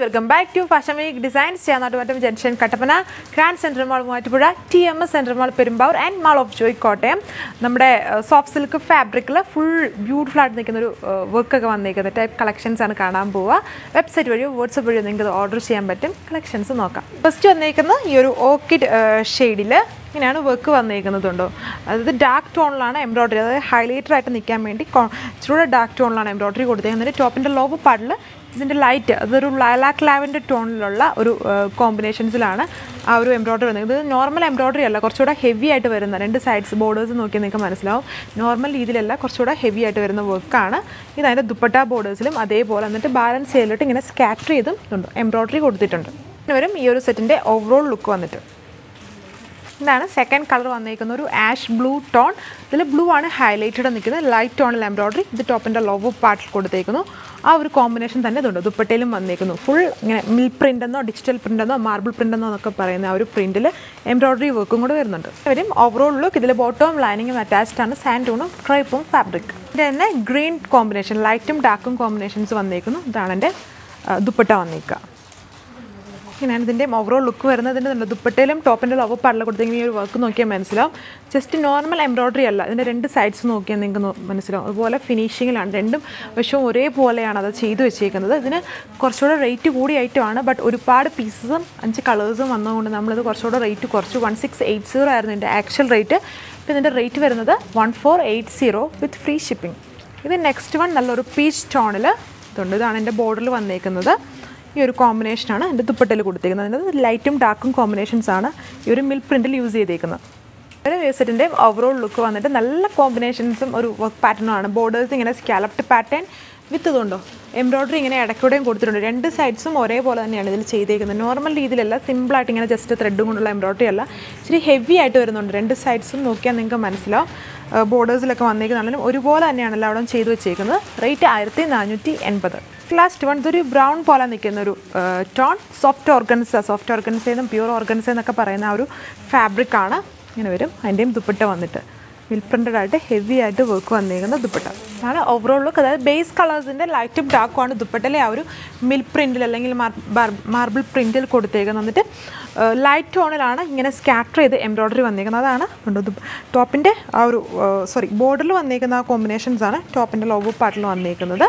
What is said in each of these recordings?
welcome back to fashion week designs ചേർന്നാട്ടുമാറ്റം junction Kattappana grand central mall Muvattupuzha T M S central mall Perumbavoor and mall of joy Kottayam നമ്മുടെ soft silk ഫാബ്രിക്കിൽ full beautiful ആയിട്ട് നിൽക്കുന്ന ഒരു work ഒക്കെ വന്നിരിക്കുന്നത് ടൈപ്പ് കളക്ഷൻസ് ആണ് കാണാൻ പോവുക വെബ്സൈറ്റ് വഴിയോ വാട്സപ്പ് വഴിയോ നിങ്ങൾക്ക് ഓർഡർ ചെയ്യാൻ പറ്റും കളക്ഷൻസ് നോക്കാം ഫസ്റ്റ് വന്നിരിക്കുന്നത് ഈ ഒരു ഓർക്കിഡ് ഷെയ്ഡിൽ ഇങ്ങനെയാണ് വർക്ക് വന്നിരിക്കുന്നതുണ്ടോ അതായത് ഡാർക്ക് ടോണിലാണ് എംബ്രോയ്ഡറി അതായത് ഹൈലൈറ്റർ ആയിട്ട് നിൽക്കാൻ വേണ്ടി ഇച്ചിരൂടെ ഡാർക്ക് ടോണിലാണ് എംബ്രോയ്ഡറി കൊടുത്തേക്കുന്നത് ടോപ്പിൻ്റെ ലോബ് പാർട്ടിൽ ഇതിൻ്റെ ലൈറ്റ് അതൊരു ലൈലാക്ക് ലാവൻഡർ ടോണിലുള്ള ഒരു കോമ്പിനേഷൻസിലാണ് ആ ഒരു എംബ്രോയ്ഡറി വരുന്നത് ഇത് നോർമൽ എംബ്രോയ്ഡറി അല്ല കുറച്ചുകൂടെ ഹെവി ആയിട്ട് വരുന്ന രണ്ട് സൈഡ്സ് ബോർഡേഴ്സ് നോക്കിയാൽ നിങ്ങൾക്ക് മനസ്സിലാവും നോർമൽ രീതിയിലല്ല കുറച്ചുകൂടെ ഹെവി ആയിട്ട് വരുന്ന വർക്കാണ് ഇത് അതിൻ്റെ ദുപ്പട്ട ബോർഡേഴ്സിലും അതേപോലെ എന്നിട്ട് ബാലൻസ് ചെയ്തിട്ട് ഇങ്ങനെ സ്കാറ്റർ ചെയ്തും ഉണ്ട് എംബ്രോയ്ഡറി കൊടുത്തിട്ടുണ്ട് പിന്നെ വരും ഈ ഒരു സെറ്റിൻ്റെ ഓവറോൾ ലുക്ക് വന്നിട്ട് ഇതാണ് സെക്കൻഡ് കളർ വന്നിരിക്കുന്ന ഒരു ആഷ് ബ്ലൂ ടോൺ ഇതിൽ ബ്ലൂ ആണ് ഹൈലൈറ്റഡ് നിൽക്കുന്നത് ലൈറ്റ് ടോണിൽ എംബ്രോയ്ഡറി ഇത് ടോപ്പിൻ്റെ ലോവോ പാർട്ടിൽ കൊടുത്തേക്കുന്നു ആ ഒരു കോമ്പിനേഷൻ തന്നെ ഇതുണ്ട് ദുപ്പട്ടയിലും വന്നിരിക്കുന്നു ഫുൾ ഇങ്ങനെ മിൽ പ്രിൻ്റ് എന്നോ ഡിജിറ്റൽ പ്രിൻ്റ് എന്നോ മാർബിൾ പ്രിൻ്റ് എന്നോ എന്നൊക്കെ പറയുന്ന ആ ഒരു പ്രിൻറ്റിൽ എംബ്രോയ്ഡറി വർക്കും കൂടെ വരുന്നുണ്ട് വരും ഓവറോൾ ലുക്ക് ഇതിൽ ബോട്ടവും ലൈനിങ്ങും അറ്റാച്ച്ഡ് ആണ് സാൻഡൂണും ക്രൈപ്പും ഫാബ്രിക് ഇത് തന്നെ ഗ്രീൻ കോമ്പിനേഷൻ ലൈറ്റും ഡാർക്കും കോമ്പിനേഷൻസ് വന്നിരിക്കുന്നു ഇതാണ് എൻ്റെ ദുപ്പട്ട വന്നിരിക്കുക ഇങ്ങനെയാണ് ഇതിൻ്റെ ഓവറോൾ ലുക്ക് വരുന്നത് ഇതിൻ്റെ ദുപ്പട്ടയിലും ടോപ്പിൻ്റെ ലോവർ പാർട്ടിൽ കൊടുത്തെങ്കിൽ ഈ ഒരു വർക്ക് നോക്കിയാൽ മനസ്സിലാവും ജസ്റ്റ് നോർമൽ എംബ്രോയ്ഡറി അല്ല ഇതിൻ്റെ രണ്ട് സൈഡ്സ് നോക്കിയാൽ നിങ്ങൾക്ക് നോ- മനസ്സിലാവും അതുപോലെ ഫിനിഷിങ്ങിലാണ് രണ്ടും വശവും ഒരേപോലെയാണ് അത് ചെയ്തു വെച്ചേക്കുന്നത് ഇതിന് കുറച്ചുകൂടെ റേറ്റ് കൂടിയായിട്ടുമാണ് ബട്ട് ഒരുപാട് പീസസും അഞ്ച് കളേഴ്സും വന്നതുകൊണ്ട് നമ്മളിത് കുറച്ചുകൂടെ റേറ്റ് കുറച്ച് വൺ സിക്സ് എയ്റ്റ് സീറോ ആയിരുന്നു ഇതിൻ്റെ ആക്ച്വൽ റേറ്റ് ഇപ്പോൾ ഇതിൻ്റെ റേറ്റ് വരുന്നത് one four eight zero with free shipping ഇത് നെക്സ്റ്റ് വൺ നല്ലൊരു പീച്ച് ടോണിൽ ഇതുണ്ട് ഇതാണ് എൻ്റെ ബോർഡറിൽ വന്നേക്കുന്നത് ഈ ഒരു കോമ്പിനേഷനാണ് എൻ്റെ ദുപ്പട്ടയിൽ കൊടുത്തേക്കുന്നത് അതിൻ്റെ ലൈറ്റും ഡാർക്കും കോമ്പിനേഷൻസ് ആണ് ഈ ഒരു മിൽ പ്രിൻറ്റിൽ യൂസ് ചെയ്തേക്കുന്നത് ഒരു വേസറ്റിൻ്റെ ഓവറോൾ ലുക്ക് വന്നിട്ട് നല്ല കോമ്പിനേഷൻസും ഒരു വർക്ക് പാറ്റേണും ആണ് ബോർഡേഴ്സ് ഇങ്ങനെ സ്കാലപ്ഡ് പാറ്റേൺ വിത്ത് ഇതുണ്ടോ എംബ്രോയ്ഡറി ഇങ്ങനെ ഇടയ്ക്കൂടെയും കൊടുത്തിട്ടുണ്ട് രണ്ട് സൈഡ്സും ഒരേപോലെ തന്നെയാണ് ഇതിൽ ചെയ്തേക്കുന്നത് നോർമൽ രീതിയിലല്ല സിമ്പിളായിട്ട് ഇങ്ങനെ ജസ്റ്റ് ത്രെഡ് കൊണ്ടുള്ള എംബ്രോയ്ഡറി അല്ല ഇച്ചിരി ഹെവി ആയിട്ട് വരുന്നുണ്ട് രണ്ട് സൈഡ്സും നോക്കിയാൽ നിങ്ങൾക്ക് മനസ്സിലാവും ബോർഡേഴ്സിലൊക്കെ വന്നേക്കുന്നാണെങ്കിലും ഒരുപോലെ തന്നെയാണ് എല്ലാവരും ചെയ്തു വെച്ചേക്കുന്നത് റേറ്റ് ആയിരത്തി നാനൂറ്റി എൺപത് ലാസ്റ്റ് വൺ ഇതൊരു ബ്രൗൺ പോലെ നിൽക്കുന്ന ഒരു tone soft organza soft organza എന്നും പ്യൂർ ഓർഗൻസ എന്നൊക്കെ പറയുന്ന ആ ഒരു ഫാബ്രിക് ആണ് ഇങ്ങനെ വരും അതിൻ്റെയും ദുപ്പട്ട വന്നിട്ട് മിൽ പ്രിൻറ്റഡ് ആയിട്ട് ഹെവി ആയിട്ട് വർക്ക് വന്നിരിക്കുന്ന ദുപ്പട്ട അതാണ് ഓവറോൾ ലുക്ക് അതായത് ബേസ് കളേഴ്സിൻ്റെ ലൈറ്റും ഡാർക്കും ആണ് ദുപ്പട്ടയിലെ ആ ഒരു മിൽ പ്രിൻറ്റിൽ അല്ലെങ്കിൽ മാർബിൾ പ്രിൻറ്റിൽ കൊടുത്തേക്കുന്നത് എന്നിട്ട് ലൈറ്റ് ടോണിലാണ് ഇങ്ങനെ സ്കാറ്റർ ചെയ്ത് എംബ്രോയ്ഡറി വന്നിരിക്കുന്നത് അതാണ് ഉണ്ട് ടോപ്പിൻ്റെ ആ ഒരു സോറി ബോർഡറിൽ വന്നിരിക്കുന്ന ആ കോമ്പിനേഷൻസ് ആണ് ടോപ്പിൻ്റെ ലോഗോ പാർട്ടിൽ വന്നിരിക്കുന്നത്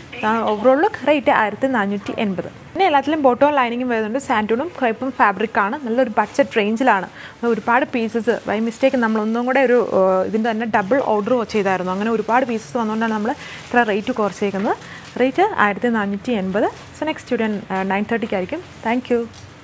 ഓവറോൾ ലുക്ക് റേറ്റ് ആയിരത്തി നാനൂറ്റി എൺപത് പിന്നെ എല്ലാത്തിലും ബോട്ടവും ലൈനിങ്ങും വരുന്നുണ്ട് സാൻറ്റൂണും ക്രൈപ്പും ഫാബ്രിക് ആണ് നല്ലൊരു ബഡ്ജറ്റ് റേഞ്ചിലാണ് അത് ഒരുപാട് പീസസ് ബൈ മിസ്റ്റേക്ക് നമ്മൾ ഒന്നും കൂടെ ഒരു ഏഹ്, ഇതിൻ്റെ തന്നെ ഡബിൾ ഓർഡർ ചെയ്തായിരുന്നു അങ്ങനെ ഒരുപാട് പീസസ് വന്നുകൊണ്ടാണ് നമ്മൾ ഇത്ര റേറ്റ് കുറച്ചേക്കുന്നത് റേറ്റ് ആയിരത്തി നാനൂറ്റി എൺപത് സോ നെക്സ്റ്റ് സ്റ്റുഡൻറ്റ് നയൻ തേർട്ടിക്കായിരിക്കും താങ്ക് യു